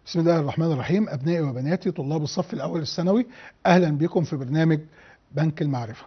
بسم الله الرحمن الرحيم أبنائي وبناتي طلاب الصف الأول الثانوي أهلا بكم في برنامج بنك المعرفة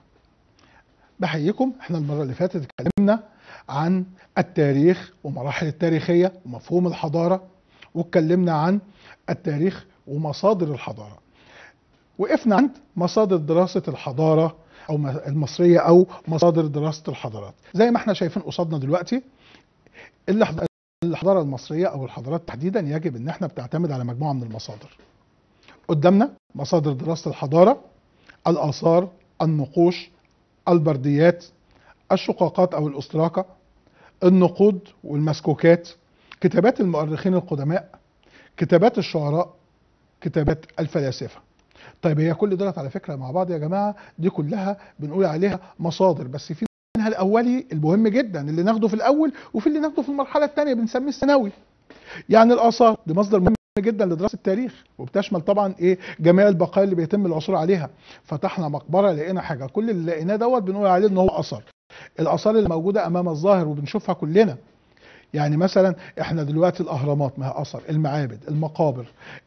بحييكم احنا المرة اللي فاتت اتكلمنا عن التاريخ ومراحل التاريخية ومفهوم الحضارة واتكلمنا عن التاريخ ومصادر الحضارة وقفنا عند مصادر دراسة الحضارة أو المصرية أو مصادر دراسة الحضارات زي ما احنا شايفين قصادنا دلوقتي اللي الحضاره المصريه او الحضارات تحديدا يجب ان احنا بتعتمد على مجموعه من المصادر. قدامنا مصادر دراسه الحضاره الاثار، النقوش، البرديات، الشقاقات او الاستراقه، النقود والمسكوكات، كتابات المؤرخين القدماء، كتابات الشعراء، كتابات الفلاسفه. طيب هي كل دولت على فكره مع بعض يا جماعه دي كلها بنقول عليها مصادر بس في منها الاولي المهم جدا اللي ناخده في الاول وفي اللي ناخده في المرحله الثانيه بنسميه الثانوي يعني الاثار دي مصدر مهم جدا لدراسه التاريخ وبتشمل طبعا ايه جميع البقايا اللي بيتم العثور عليها فتحنا مقبره لقينا حاجه كل اللي لقيناه دوت بنقول عليه ان هو اثر الاثار اللي موجوده امام الظاهر وبنشوفها كلنا يعني مثلا احنا دلوقتي الاهرامات ما هي اثر المعابد المقابر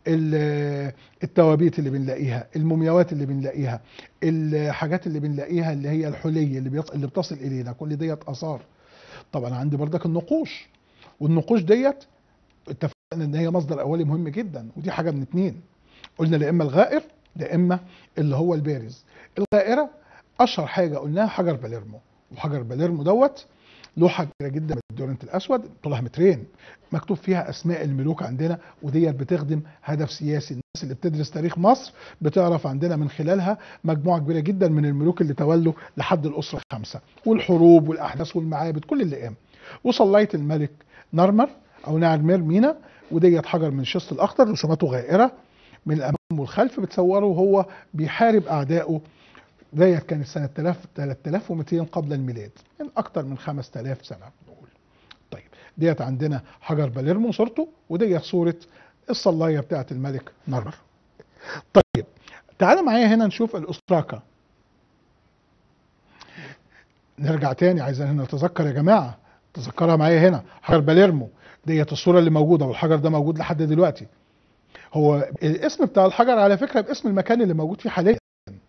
التوابيت اللي بنلاقيها المومياوات اللي بنلاقيها الحاجات اللي بنلاقيها اللي هي الحلي اللي بيص... اللي بتصل الينا كل ديت اثار طبعا عندي بردك النقوش والنقوش ديت اتفقنا ان هي مصدر اولي مهم جدا ودي حاجه من اتنين قلنا لا اما الغائر لا اما اللي هو البارز الغائره اشهر حاجه قلناها حجر باليرمو وحجر باليرمو دوت لوحه كبيره جدا من الدورنت الاسود طولها مترين مكتوب فيها اسماء الملوك عندنا وديت بتخدم هدف سياسي الناس اللي بتدرس تاريخ مصر بتعرف عندنا من خلالها مجموعه كبيره جدا من الملوك اللي تولوا لحد الاسره الخامسه والحروب والاحداث والمعابد كل اللي قام وصليت الملك نرمر او نعرمير مينا وديت حجر من الشست الاخضر رسوماته غائره من الامام والخلف بتصوره وهو بيحارب اعدائه ديت كانت سنة 3200 قبل الميلاد من أكتر من 5000 سنة نقول طيب ديت عندنا حجر باليرمو صورته وديت صورة الصلاية بتاعة الملك نرمر طيب تعالى معايا هنا نشوف الأستراكة نرجع تاني عايزين هنا نتذكر يا جماعة تذكرها معايا هنا حجر باليرمو ديت الصورة اللي موجودة والحجر ده موجود لحد دلوقتي هو الاسم بتاع الحجر على فكرة باسم المكان اللي موجود فيه حاليا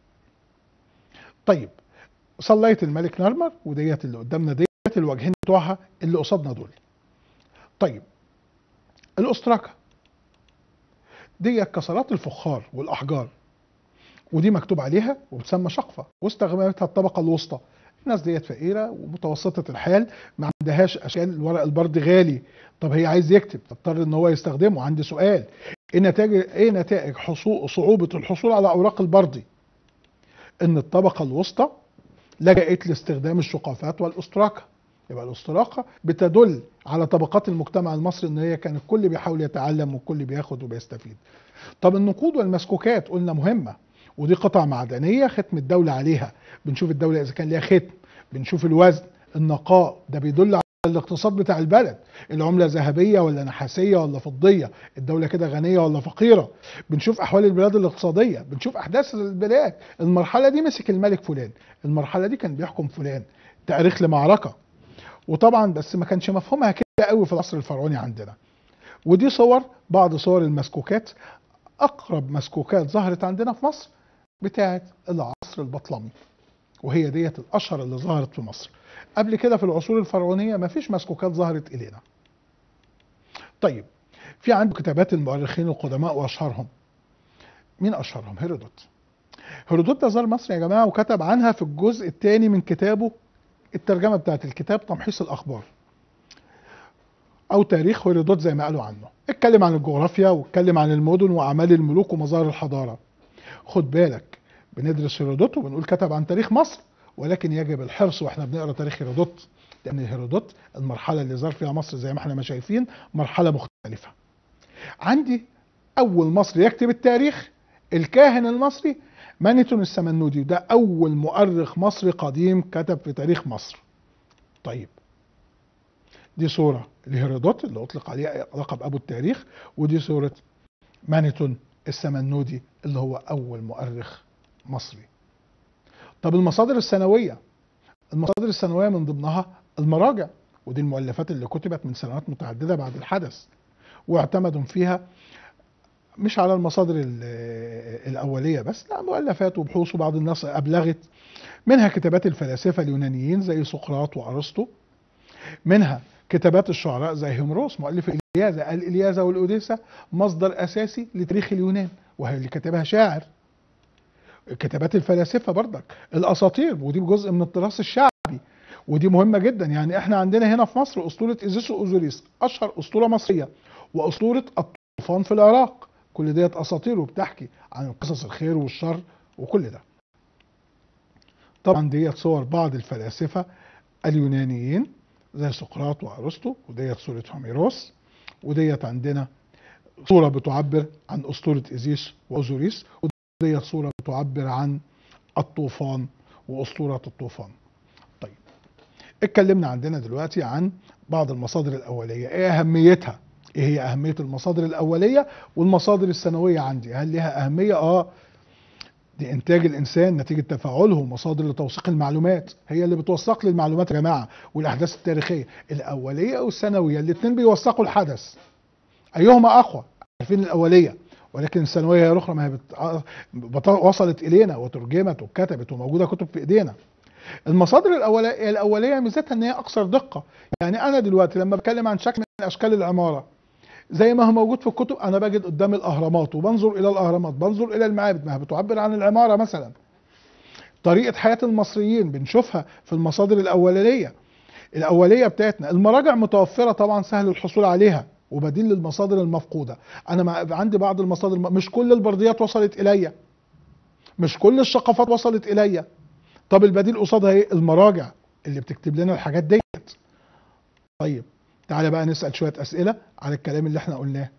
طيب صليت الملك نرمر وديت اللي قدامنا ديت الوجهين بتوعها اللي قصادنا دول طيب الاستراكه ديت كسرات الفخار والاحجار ودي مكتوب عليها وبتسمى شقفه واستخدمتها الطبقه الوسطى الناس ديت فقيره ومتوسطه الحال ما عندهاش اشكال الورق البرد غالي طب هي عايز يكتب تضطر ان هو يستخدمه عندي سؤال ايه نتائج ايه نتائج حصول صعوبه الحصول على اوراق البردي ان الطبقه الوسطى لجأت لاستخدام الشقافات والاستراكه يبقى الاستراقه بتدل على طبقات المجتمع المصري ان هي كان الكل بيحاول يتعلم والكل بياخد وبيستفيد طب النقود والمسكوكات قلنا مهمه ودي قطع معدنيه ختم الدوله عليها بنشوف الدوله اذا كان ليها ختم بنشوف الوزن النقاء ده بيدل على الاقتصاد بتاع البلد العملة ذهبية ولا نحاسية ولا فضية الدولة كده غنية ولا فقيرة بنشوف أحوال البلاد الاقتصادية بنشوف أحداث البلاد المرحلة دي مسك الملك فلان المرحلة دي كان بيحكم فلان تاريخ لمعركة وطبعا بس ما كانش مفهومها كده قوي في العصر الفرعوني عندنا ودي صور بعض صور المسكوكات أقرب مسكوكات ظهرت عندنا في مصر بتاعت العصر البطلمي وهي ديت الأشهر اللي ظهرت في مصر قبل كده في العصور الفرعونيه ما فيش مسكوكات ظهرت الينا. طيب في عنده كتابات المؤرخين القدماء واشهرهم. مين اشهرهم؟ هيرودوت. هيرودوت ده زار مصر يا جماعه وكتب عنها في الجزء الثاني من كتابه الترجمه بتاعت الكتاب تمحيص الاخبار. او تاريخ هيرودوت زي ما قالوا عنه. اتكلم عن الجغرافيا واتكلم عن المدن واعمال الملوك ومظاهر الحضاره. خد بالك بندرس هيرودوت وبنقول كتب عن تاريخ مصر ولكن يجب الحرص واحنا بنقرا تاريخ هيرودوت لان هيرودوت المرحله اللي زار فيها مصر زي ما احنا ما شايفين مرحله مختلفه. عندي اول مصري يكتب التاريخ الكاهن المصري مانيتون السمنودي وده اول مؤرخ مصري قديم كتب في تاريخ مصر. طيب دي صوره لهيرودوت اللي اطلق عليه لقب ابو التاريخ ودي صوره مانيتون السمنودي اللي هو اول مؤرخ مصري. طب المصادر السنويه المصادر السنويه من ضمنها المراجع ودي المؤلفات اللي كتبت من سنوات متعدده بعد الحدث واعتمدوا فيها مش على المصادر ال- الأولية بس لا مؤلفات وبحوث وبعض الناس أبلغت منها كتابات الفلاسفة اليونانيين زي سقراط وأرسطو منها كتابات الشعراء زي هومروس مؤلف الإلياذة قال الإلياذة والأوديسة مصدر أساسي لتاريخ اليونان وهي اللي كتبها شاعر كتابات الفلاسفة برضك الأساطير ودي جزء من التراث الشعبي ودي مهمة جدا يعني احنا عندنا هنا في مصر أسطورة إيزيس وأوزوريس أشهر أسطورة مصرية وأسطورة الطوفان في العراق كل ديت أساطير وبتحكي عن قصص الخير والشر وكل ده طبعا ديت صور بعض الفلاسفة اليونانيين زي سقراط وأرسطو وديت صورة هوميروس وديت عندنا صورة بتعبر عن أسطورة إيزيس وأوزوريس وديت صورة بتعبر عن الطوفان وأسطورة الطوفان طيب اتكلمنا عندنا دلوقتي عن بعض المصادر الأولية ايه أهميتها ايه هي أهمية المصادر الأولية والمصادر السنوية عندي هل لها أهمية اه دي انتاج الانسان نتيجه تفاعله مصادر لتوثيق المعلومات هي اللي بتوثق لي المعلومات يا جماعه والاحداث التاريخيه الاوليه والسنويه الاثنين بيوثقوا الحدث ايهما اقوى عارفين الاوليه ولكن الثانويه هي الاخرى ما هي بت... بت... وصلت الينا وترجمت وكتبت وموجوده كتب في ايدينا المصادر الاوليه الاوليه ميزتها ان هي اكثر دقه يعني انا دلوقتي لما بتكلم عن شكل من اشكال العماره زي ما هو موجود في الكتب انا بجد قدام الاهرامات وبنظر الى الاهرامات بنظر الى المعابد ما هي بتعبر عن العماره مثلا طريقه حياه المصريين بنشوفها في المصادر الاوليه الاوليه بتاعتنا المراجع متوفره طبعا سهل الحصول عليها وبديل للمصادر المفقوده انا مع- عندي بعض المصادر مش كل البرديات وصلت الي مش كل الثقافات وصلت الي طب البديل قصادها ايه المراجع اللي بتكتب لنا الحاجات ديت طيب تعالى بقى نسال شويه اسئله على الكلام اللي احنا قلناه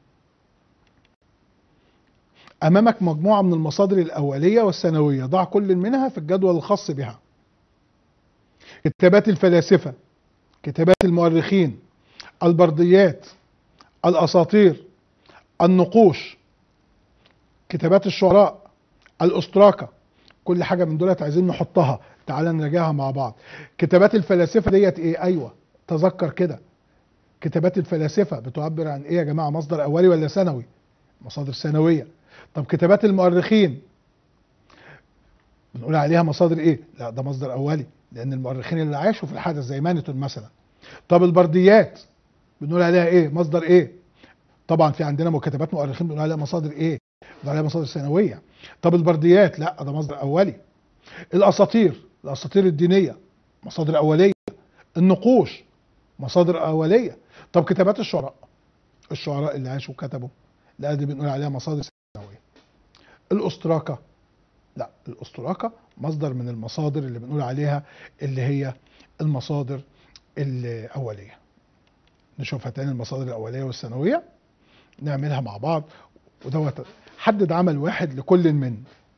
امامك مجموعه من المصادر الاوليه والثانويه ضع كل منها في الجدول الخاص بها كتابات الفلاسفه كتابات المؤرخين البرديات الاساطير النقوش كتابات الشعراء الأستراكة كل حاجة من دولت عايزين نحطها تعال نراجعها مع بعض كتابات الفلاسفة ديت ايه ايوه تذكر كده كتابات الفلاسفة بتعبر عن ايه يا جماعة مصدر اولي ولا ثانوي مصادر ثانوية طب كتابات المؤرخين بنقول عليها مصادر ايه لا ده مصدر اولي لان المؤرخين اللي عاشوا في الحدث زي مانيتون مثلا طب البرديات بنقول عليها ايه مصدر ايه طبعا في عندنا كتابات مؤرخين بنقول عليها مصادر ايه بنقول عليها مصادر ثانويه طب البرديات لا ده مصدر اولي الاساطير الاساطير الدينيه مصادر اوليه النقوش مصادر اوليه طب كتابات الشعراء الشعراء اللي عاشوا وكتبوا لا دي بنقول عليها مصادر ثانويه الأستراكة لا الأستراكة مصدر من المصادر اللي بنقول عليها اللي هي المصادر الأولية نشوفها تاني المصادر الأولية والثانوية نعملها مع بعض ودوت حدد عمل واحد لكل من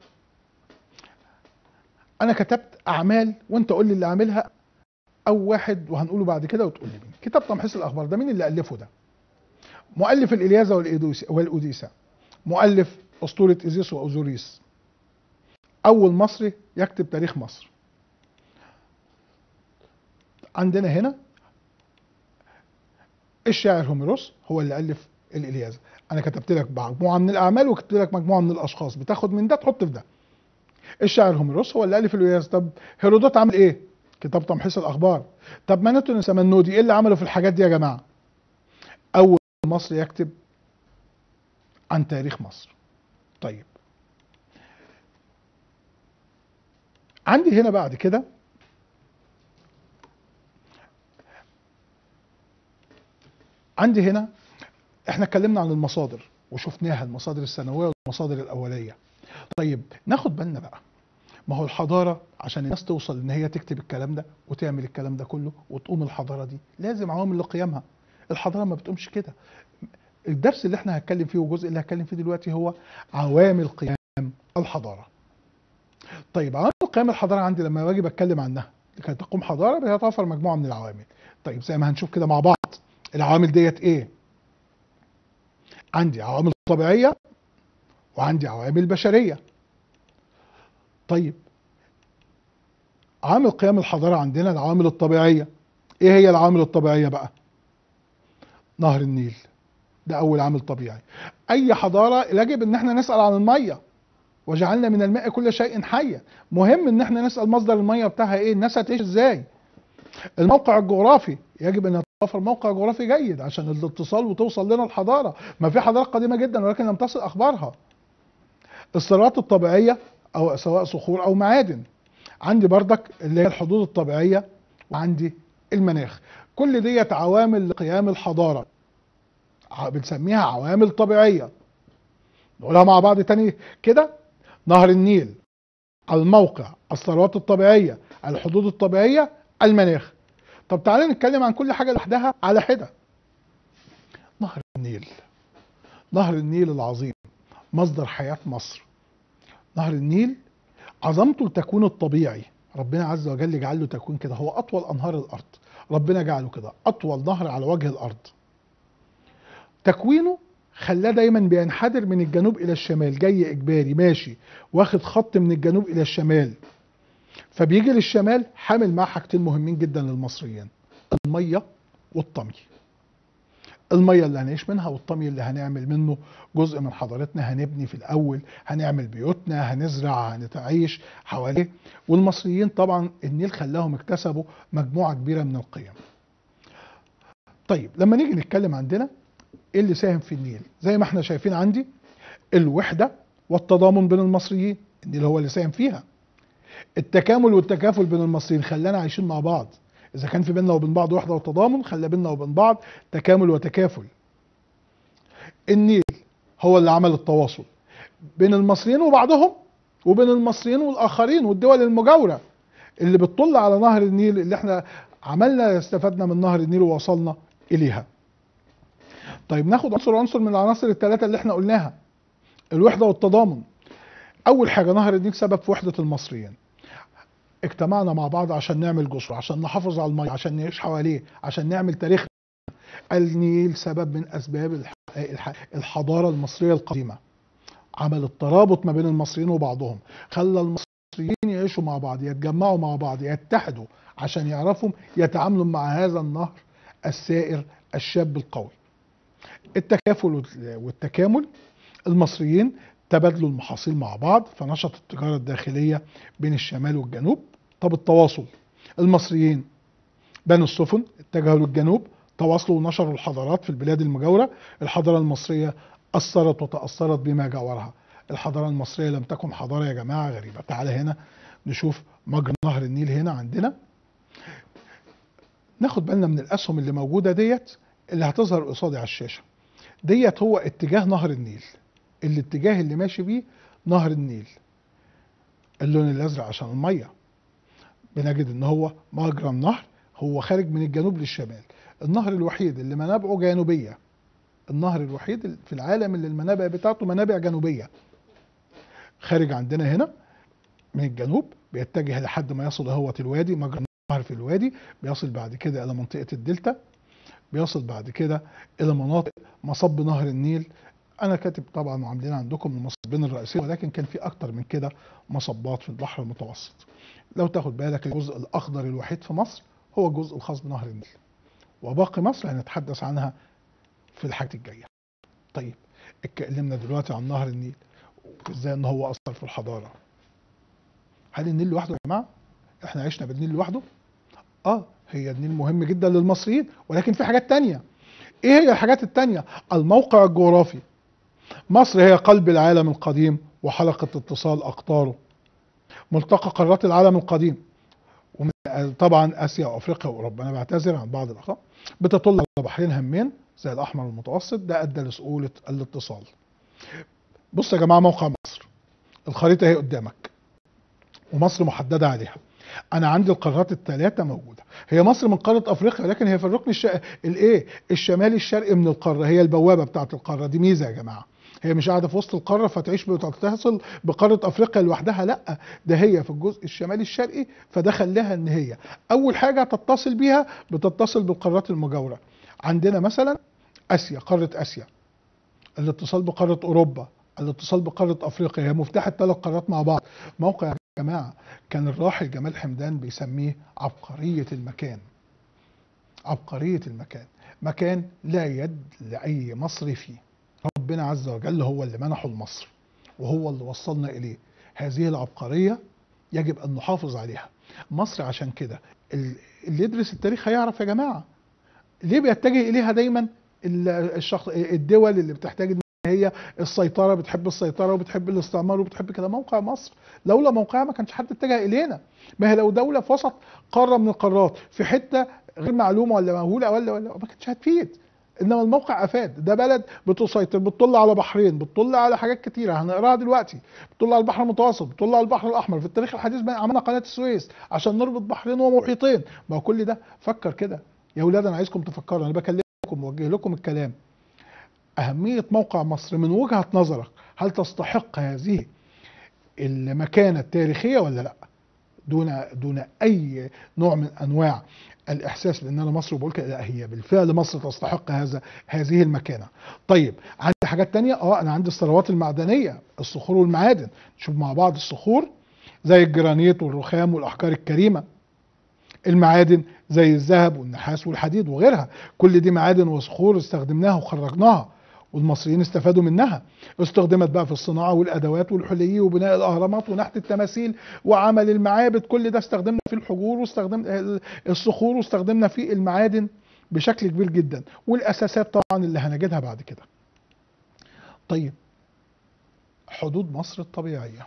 أنا كتبت أعمال وأنت قول لي اللي عاملها أو واحد وهنقوله بعد كده وتقول لي مين كتاب تمحيص الأخبار ده مين اللي ألفه ده مؤلف الإلياذة والإيدوس- والأوديسة مؤلف أسطورة إيزيس وأوزوريس أول مصري يكتب تاريخ مصر عندنا هنا الشاعر هوميروس هو اللي ألف الإلياذة أنا كتبت لك مجموعة من الأعمال وكتبت لك مجموعة من الأشخاص بتاخد من ده تحط في ده الشاعر هوميروس هو اللي ألف الإلياذة طب هيرودوت عمل إيه؟ كتاب تمحيص الأخبار طب مانوتون السمنودي إيه اللي عمله في الحاجات دي يا جماعة؟ أول مصري يكتب عن تاريخ مصر طيب عندي هنا بعد كده عندي هنا احنا اتكلمنا عن المصادر وشفناها المصادر الثانويه والمصادر الاوليه طيب ناخد بالنا بقى ما هو الحضاره عشان الناس توصل ان هي تكتب الكلام ده وتعمل الكلام ده كله وتقوم الحضاره دي لازم عوامل لقيامها الحضاره ما بتقومش كده الدرس اللي احنا هنتكلم فيه والجزء اللي هتكلم فيه دلوقتي هو عوامل قيام الحضاره طيب عوامل قيام الحضاره عندي لما باجي بتكلم عنها لكي تقوم حضاره بيتوفر مجموعه من العوامل طيب زي ما هنشوف كده مع بعض العوامل ديت ايه عندي عوامل طبيعيه وعندي عوامل بشريه طيب عامل قيام الحضاره عندنا العوامل الطبيعيه ايه هي العوامل الطبيعيه بقى نهر النيل ده اول عامل طبيعي اي حضاره يجب ان احنا نسال عن الميه وجعلنا من الماء كل شيء حي مهم ان احنا نسال مصدر الميه بتاعها ايه الناس هتعيش ازاي الموقع الجغرافي يجب ان يتوفر موقع جغرافي جيد عشان الاتصال وتوصل لنا الحضاره ما في حضارات قديمه جدا ولكن لم تصل اخبارها الثروات الطبيعيه او سواء صخور او معادن عندي بردك اللي هي الحدود الطبيعيه وعندي المناخ كل ديت عوامل لقيام الحضاره ع- بنسميها عوامل طبيعيه نقولها مع بعض تاني كده نهر النيل الموقع الثروات الطبيعيه الحدود الطبيعيه المناخ طب تعالى نتكلم عن كل حاجه لوحدها على حده نهر النيل نهر النيل العظيم مصدر حياه مصر نهر النيل عظمته التكوين الطبيعي ربنا عز وجل جعل له تكوين كده هو اطول انهار الارض ربنا جعله كده اطول نهر على وجه الارض تكوينه خلاه دايما بينحدر من الجنوب الى الشمال جاي اجباري ماشي واخد خط من الجنوب الى الشمال فبيجي للشمال حامل معاه حاجتين مهمين جدا للمصريين الميه والطمي الميه اللي هنعيش منها والطمي اللي هنعمل منه جزء من حضارتنا هنبني في الاول هنعمل بيوتنا هنزرع هنتعيش حواليه والمصريين طبعا النيل خلاهم اكتسبوا مجموعه كبيره من القيم طيب لما نيجي نتكلم عندنا ايه اللي ساهم في النيل زي ما احنا شايفين عندي الوحده والتضامن بين المصريين النيل هو اللي ساهم فيها التكامل والتكافل بين المصريين خلانا عايشين مع بعض اذا كان في بيننا وبين بعض وحده وتضامن خلى بيننا وبين بعض تكامل وتكافل النيل هو اللي عمل التواصل بين المصريين وبعضهم وبين المصريين والاخرين والدول المجاوره اللي بتطل على نهر النيل اللي احنا عملنا استفدنا من نهر النيل ووصلنا اليها طيب ناخد عنصر عنصر من العناصر الثلاثه اللي احنا قلناها الوحده والتضامن اول حاجه نهر النيل سبب في وحده المصريين اجتمعنا مع بعض عشان نعمل جسر عشان نحافظ على الميه عشان نعيش حواليه عشان نعمل تاريخ النيل سبب من اسباب الح- الح- الحضاره المصريه القديمه عمل الترابط ما بين المصريين وبعضهم خلى المصريين يعيشوا مع بعض يتجمعوا مع بعض يتحدوا عشان يعرفوا يتعاملوا مع هذا النهر السائر الشاب القوي التكافل والتكامل المصريين تبادلوا المحاصيل مع بعض فنشط التجارة الداخلية بين الشمال والجنوب طب التواصل المصريين بنوا السفن اتجهوا للجنوب تواصلوا ونشروا الحضارات في البلاد المجاورة الحضارة المصرية أثرت وتأثرت بما جاورها الحضارة المصرية لم تكن حضارة يا جماعة غريبة تعالى هنا نشوف مجرى نهر النيل هنا عندنا ناخد بالنا من الأسهم اللي موجودة ديت اللي هتظهر قصادي على الشاشة ديت هو اتجاه نهر النيل الاتجاه اللي ماشي بيه نهر النيل اللون الازرق عشان الميه بنجد ان هو مجرى النهر هو خارج من الجنوب للشمال النهر الوحيد اللي منابعه جنوبيه النهر الوحيد في العالم اللي المنابع بتاعته منابع جنوبيه خارج عندنا هنا من الجنوب بيتجه لحد ما يصل هو الوادي مجرى النهر في الوادي بيصل بعد كده الى منطقه الدلتا بيصل بعد كده الى مناطق مصب نهر النيل انا كاتب طبعا وعاملين عندكم المصبين الرئيسيين ولكن كان في اكتر من كده مصبات في البحر المتوسط لو تاخد بالك الجزء الاخضر الوحيد في مصر هو الجزء الخاص بنهر النيل وباقي مصر هنتحدث عنها في الحاجات الجايه طيب اتكلمنا دلوقتي عن نهر النيل وازاي ان هو اثر في الحضاره هل النيل لوحده يا جماعه احنا عشنا بالنيل لوحده اه هي النيل مهم جدا للمصريين ولكن في حاجات تانية ايه هي الحاجات التانية الموقع الجغرافي مصر هي قلب العالم القديم وحلقة اتصال أقطاره ملتقى قارات العالم القديم ومن طبعا آسيا وأفريقيا وأوروبا أنا بعتذر عن بعض الأخطاء بتطل على بحرين هامين زي الأحمر والمتوسط ده أدى لسهولة الاتصال بص يا جماعة موقع مصر الخريطة هي قدامك ومصر محددة عليها انا عندي القارات الثلاثه موجوده هي مصر من قاره افريقيا لكن هي في الركن الش... الايه الشمالي الشرقي من القاره هي البوابه بتاعه القاره دي ميزه يا جماعه هي مش قاعده في وسط القاره فتعيش بتتصل بقاره افريقيا لوحدها لا ده هي في الجزء الشمالي الشرقي فده خلاها ان هي اول حاجه تتصل بيها بتتصل بالقارات المجاوره عندنا مثلا اسيا قاره اسيا الاتصال بقاره اوروبا الاتصال بقاره افريقيا هي مفتاح الثلاث قارات مع بعض موقع يا جماعه كان الراحل جمال حمدان بيسميه عبقريه المكان عبقريه المكان مكان لا يد لاي مصري فيه ربنا عز وجل هو اللي منحه لمصر وهو اللي وصلنا اليه هذه العبقريه يجب ان نحافظ عليها مصر عشان كده ال- اللي يدرس التاريخ هيعرف يا جماعه ليه بيتجه اليها دايما ال- الشخص الدول اللي بتحتاج ان هي السيطره بتحب السيطره وبتحب الاستعمار وبتحب كده موقع مصر لولا موقعها ما كانش حد اتجه الينا ما هي لو دوله في وسط قاره من القارات في حته غير معلومه ولا مهوله ولا ولا ما كانتش هتفيد انما الموقع افاد ده بلد بتسيطر بتطل على بحرين بتطل على حاجات كتيره هنقراها دلوقتي بتطل على البحر المتوسط بتطل على البحر الاحمر في التاريخ الحديث بقى عملنا قناه السويس عشان نربط بحرين ومحيطين ما هو كل ده فكر كده يا اولاد انا عايزكم تفكروا انا بكلمكم موجه لكم الكلام اهميه موقع مصر من وجهه نظرك هل تستحق هذه المكانه التاريخيه ولا لا دون دون اي نوع من انواع الاحساس بان انا مصر وبقول كده لا هي بالفعل مصر تستحق هذا هذه المكانه. طيب عندي حاجات تانية اه انا عندي الثروات المعدنيه الصخور والمعادن نشوف مع بعض الصخور زي الجرانيت والرخام والاحجار الكريمه. المعادن زي الذهب والنحاس والحديد وغيرها كل دي معادن وصخور استخدمناها وخرجناها والمصريين استفادوا منها استخدمت بقى في الصناعة والأدوات والحلي وبناء الأهرامات ونحت التماثيل وعمل المعابد كل ده استخدمنا في الحجور واستخدمنا الصخور واستخدمنا في المعادن بشكل كبير جدا والأساسات طبعا اللي هنجدها بعد كده طيب حدود مصر الطبيعية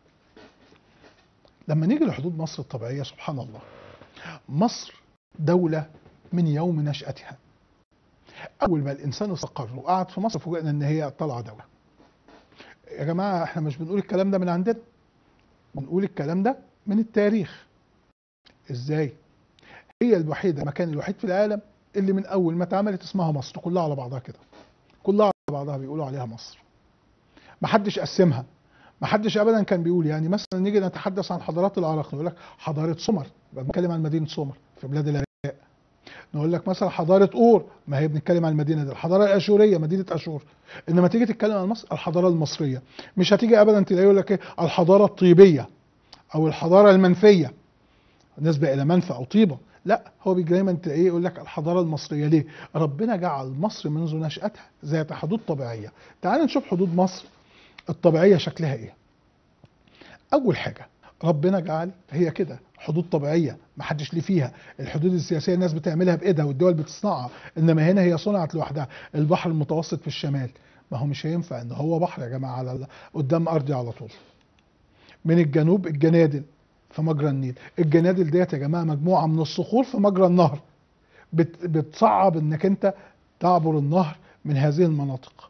لما نيجي لحدود مصر الطبيعية سبحان الله مصر دولة من يوم نشأتها اول ما الانسان استقر وقعد في مصر فوجئنا ان هي طالعه دوله يا جماعه احنا مش بنقول الكلام ده من عندنا بنقول الكلام ده من التاريخ ازاي هي الوحيده المكان الوحيد في العالم اللي من اول ما اتعملت اسمها مصر كلها على بعضها كده كلها على بعضها بيقولوا عليها مصر ما حدش قسمها ما حدش ابدا كان بيقول يعني مثلا نيجي نتحدث عن حضارات العراق نقول لك حضاره سمر بنتكلم عن مدينه سمر في بلاد العراق نقول لك مثلا حضاره اور ما هي بنتكلم عن المدينه دي الحضاره الاشوريه مدينه اشور انما تيجي تتكلم عن مصر الحضاره المصريه مش هتيجي ابدا تلاقي يقول لك ايه الحضاره الطيبيه او الحضاره المنفيه نسبه الى منفى او طيبه لا هو بيجي دايما تلاقيه يقول لك الحضاره المصريه ليه؟ ربنا جعل مصر منذ نشاتها ذات حدود طبيعيه تعال نشوف حدود مصر الطبيعيه شكلها ايه اول حاجه ربنا جعل هي كده حدود طبيعيه ما حدش ليه فيها الحدود السياسيه الناس بتعملها بايدها والدول بتصنعها انما هنا هي صنعت لوحدها البحر المتوسط في الشمال ما هو مش هينفع ان هو بحر يا جماعه على قدام ارضي على طول من الجنوب الجنادل في مجرى النيل الجنادل ديت يا جماعه مجموعه من الصخور في مجرى النهر بت بتصعب انك انت تعبر النهر من هذه المناطق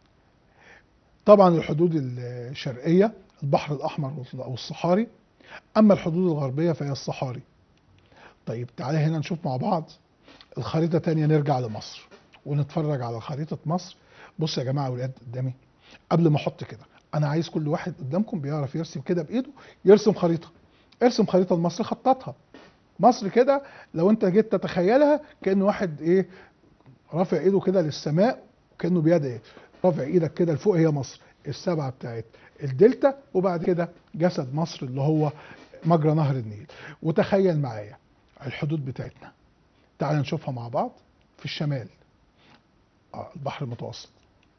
طبعا الحدود الشرقيه البحر الاحمر والصحاري اما الحدود الغربيه فهي الصحاري طيب تعالى هنا نشوف مع بعض الخريطه تانية نرجع لمصر ونتفرج على خريطه مصر بص يا جماعه اولاد قدامي قبل ما احط كده انا عايز كل واحد قدامكم بيعرف يرسم كده بايده يرسم خريطه ارسم خريطه لمصر خططها مصر كده لو انت جيت تتخيلها كان واحد ايه رافع ايده كده للسماء كانه بيدعي رافع ايدك كده لفوق هي مصر السبعه بتاعت الدلتا وبعد كده جسد مصر اللي هو مجرى نهر النيل وتخيل معايا الحدود بتاعتنا تعال نشوفها مع بعض في الشمال آه البحر المتوسط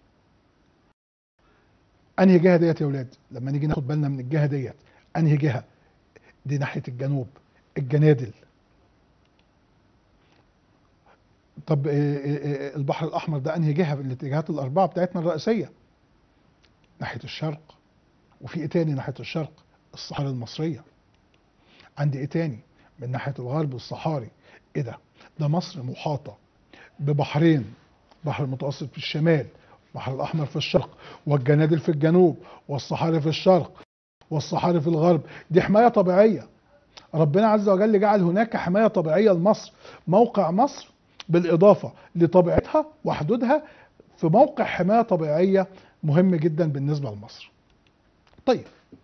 انهي جهه ديت يا ولاد لما نيجي ناخد بالنا من الجهه ديت انهي جهه دي ناحيه الجنوب الجنادل طب البحر الاحمر ده انهي جهه في الاتجاهات الاربعه بتاعتنا الرئيسيه ناحيه الشرق وفي ايه تاني ناحيه الشرق الصحاري المصريه عندي ايه تاني من ناحيه الغرب الصحاري ايه ده ده مصر محاطه ببحرين بحر المتوسط في الشمال البحر الاحمر في الشرق والجنادل في الجنوب والصحاري في الشرق والصحاري في الغرب دي حمايه طبيعيه ربنا عز وجل جعل هناك حمايه طبيعيه لمصر موقع مصر بالاضافه لطبيعتها وحدودها في موقع حمايه طبيعيه مهم جدا بالنسبه لمصر طيب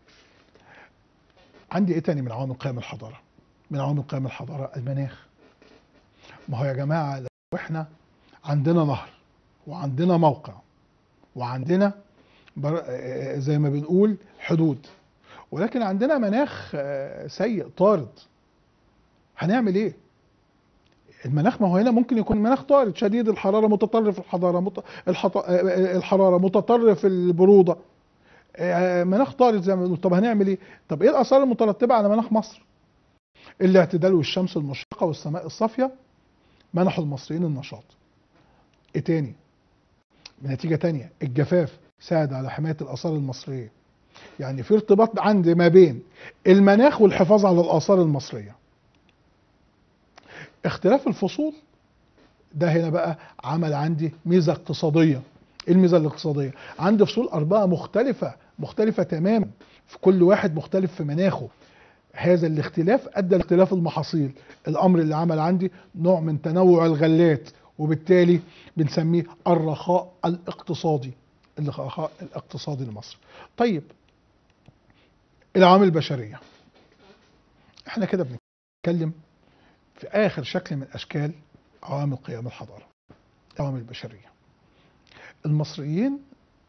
عندي ايه تاني من عوامل قيام الحضاره من عوامل قيام الحضاره المناخ ما هو يا جماعه لو احنا عندنا نهر وعندنا موقع وعندنا زي ما بنقول حدود ولكن عندنا مناخ سيء طارد هنعمل ايه المناخ ما هو هنا ممكن يكون مناخ طارد شديد الحراره متطرف الحراره مت... الحط... الحراره متطرف البروده آه، مناخ طارد زي ما بنقول طب هنعمل ايه؟ طب ايه الاثار المترتبه على مناخ مصر؟ الاعتدال والشمس المشرقه والسماء الصافيه منحوا المصريين النشاط. ايه تاني؟ نتيجه تانية الجفاف ساعد على حمايه الاثار المصريه. يعني في ارتباط عندي ما بين المناخ والحفاظ على الاثار المصريه. اختلاف الفصول ده هنا بقى عمل عندي ميزه اقتصاديه ايه الميزه الاقتصاديه عندي فصول اربعه مختلفه مختلفه تماما في كل واحد مختلف في مناخه هذا الاختلاف ادى لاختلاف المحاصيل الامر اللي عمل عندي نوع من تنوع الغلات وبالتالي بنسميه الرخاء الاقتصادي الرخاء الاقتصادي لمصر طيب العوامل البشريه احنا كده بنتكلم في اخر شكل من اشكال عوامل قيام الحضاره العوامل البشريه المصريين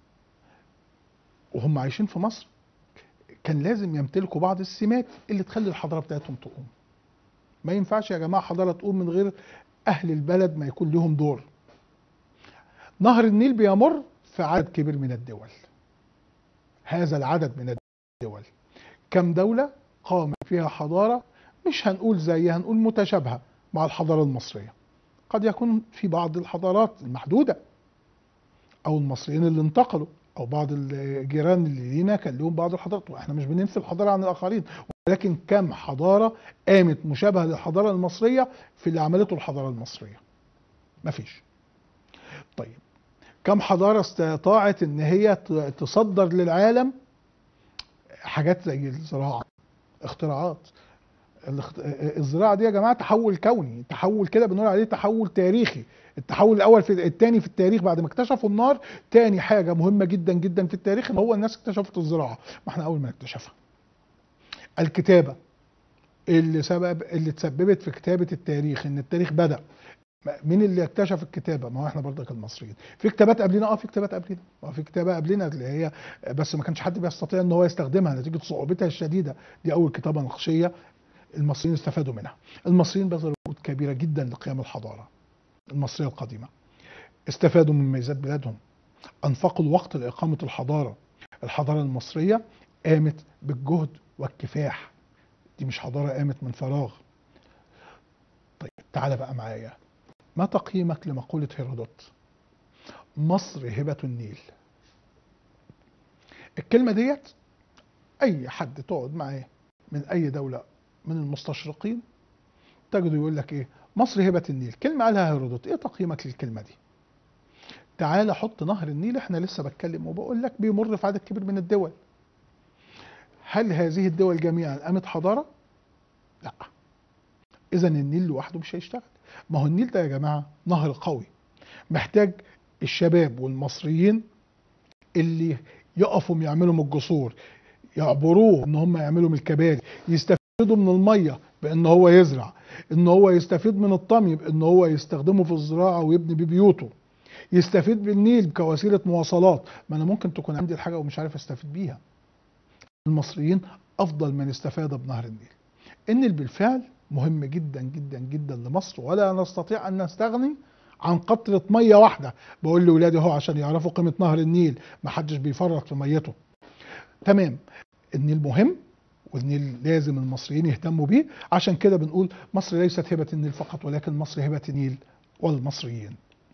وهم عايشين في مصر كان لازم يمتلكوا بعض السمات اللي تخلي الحضاره بتاعتهم تقوم ما ينفعش يا جماعه حضاره تقوم من غير اهل البلد ما يكون لهم دور نهر النيل بيمر في عدد كبير من الدول هذا العدد من الدول كم دولة قامت فيها حضارة مش هنقول زيها هنقول متشابهة مع الحضارة المصرية قد يكون في بعض الحضارات المحدودة او المصريين اللي انتقلوا او بعض الجيران اللي لينا كان لهم بعض الحضارات واحنا مش بننفي الحضاره عن الاخرين ولكن كم حضاره قامت مشابهه للحضاره المصريه في اللي عملته الحضاره المصريه مفيش طيب كم حضاره استطاعت ان هي تصدر للعالم حاجات زي الزراعه اختراعات الزراعه دي يا جماعه تحول كوني تحول كده بنقول عليه تحول تاريخي التحول الاول في الثاني في التاريخ بعد ما اكتشفوا النار تاني حاجه مهمه جدا جدا في التاريخ ان هو الناس اكتشفت الزراعه ما احنا اول ما نكتشفها الكتابه اللي سبب اللي تسببت في كتابه التاريخ ان التاريخ بدا مين اللي اكتشف الكتابه؟ ما هو احنا برضك المصريين. في كتابات قبلنا اه في كتابات قبلنا، اه في كتابه قبلنا اللي هي بس ما كانش حد بيستطيع ان هو يستخدمها نتيجه صعوبتها الشديده، دي اول كتابه نقشيه المصريين استفادوا منها. المصريين بذلوا جهود كبيره جدا لقيام الحضاره. المصرية القديمة استفادوا من ميزات بلادهم أنفقوا الوقت لإقامة الحضارة الحضارة المصرية قامت بالجهد والكفاح دي مش حضارة قامت من فراغ طيب تعالى بقى معايا ما تقييمك لمقولة هيرودوت مصر هبة النيل الكلمة ديت أي حد تقعد معاه من أي دولة من المستشرقين تجده يقول لك إيه مصر هبة النيل كلمة قالها هيرودوت ايه تقييمك للكلمة دي تعال حط نهر النيل احنا لسه بتكلم وبقول لك بيمر في عدد كبير من الدول هل هذه الدول جميعا قامت حضارة لا اذا النيل لوحده مش هيشتغل ما هو النيل ده يا جماعة نهر قوي محتاج الشباب والمصريين اللي يقفوا يعملوا من الجسور يعبروه ان هم يعملوا من الكباري يستفيدوا من الميه بان هو يزرع ان هو يستفيد من الطمي بان هو يستخدمه في الزراعه ويبني بيه بيوته يستفيد بالنيل كوسيله مواصلات ما انا ممكن تكون عندي الحاجه ومش عارف استفيد بيها المصريين افضل من استفاد بنهر النيل النيل بالفعل مهم جدا جدا جدا لمصر ولا نستطيع ان نستغني عن قطرة مية واحدة بقول لأولادي اهو عشان يعرفوا قيمة نهر النيل ما حدش بيفرط في ميته تمام النيل مهم والنيل لازم المصريين يهتموا بيه عشان كده بنقول مصر ليست هبة النيل فقط ولكن مصر هبة النيل والمصريين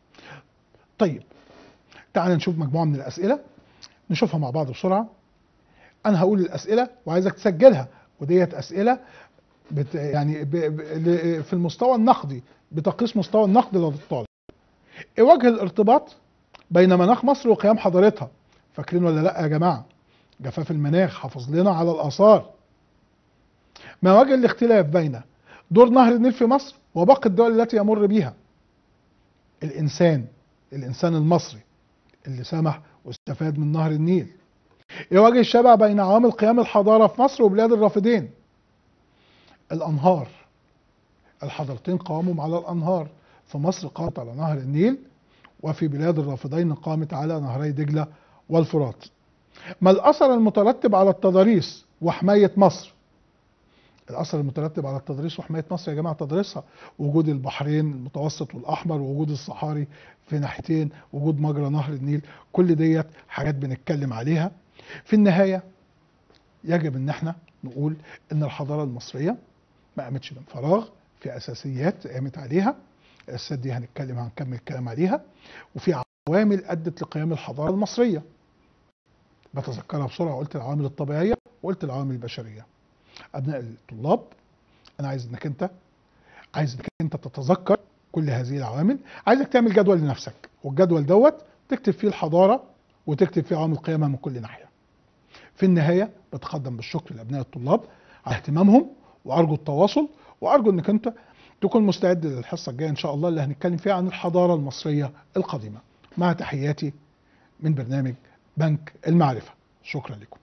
طيب تعال نشوف مجموعة من الأسئلة نشوفها مع بعض بسرعة أنا هقول الأسئلة وعايزك تسجلها وديت أسئلة بت يعني ب ب في المستوى النقدي بتقيس مستوى النقد لدى الطالب ايه وجه الارتباط بين مناخ مصر وقيام حضارتها فاكرين ولا لا يا جماعه جفاف المناخ حافظ لنا على الاثار ما وجه الاختلاف بين دور نهر النيل في مصر وباقي الدول التي يمر بها الانسان الانسان المصري اللي سمح واستفاد من نهر النيل ايه وجه الشبع بين عوامل قيام الحضاره في مصر وبلاد الرافدين الانهار الحضارتين قاموا على الانهار في مصر قامت على نهر النيل وفي بلاد الرافدين قامت على نهري دجله والفرات ما الاثر المترتب على التضاريس وحمايه مصر الاثر المترتب على التضريس وحمايه مصر يا جماعه تضريسها وجود البحرين المتوسط والاحمر ووجود الصحاري في ناحيتين وجود مجرى نهر النيل كل ديت حاجات بنتكلم عليها في النهايه يجب ان احنا نقول ان الحضاره المصريه ما قامتش من فراغ في اساسيات قامت عليها الاساسيات دي هنتكلم هنكمل الكلام عليها وفي عوامل ادت لقيام الحضاره المصريه بتذكرها بسرعه قلت العوامل الطبيعيه وقلت العوامل البشريه ابناء الطلاب انا عايز انك انت عايز انك انت تتذكر كل هذه العوامل عايزك تعمل جدول لنفسك والجدول دوت تكتب فيه الحضاره وتكتب فيه عوامل قيامها من كل ناحيه في النهايه بتقدم بالشكر لابناء الطلاب على اهتمامهم وارجو التواصل وارجو انك انت تكون مستعد للحصه الجايه ان شاء الله اللي هنتكلم فيها عن الحضاره المصريه القديمه مع تحياتي من برنامج بنك المعرفه شكرا لكم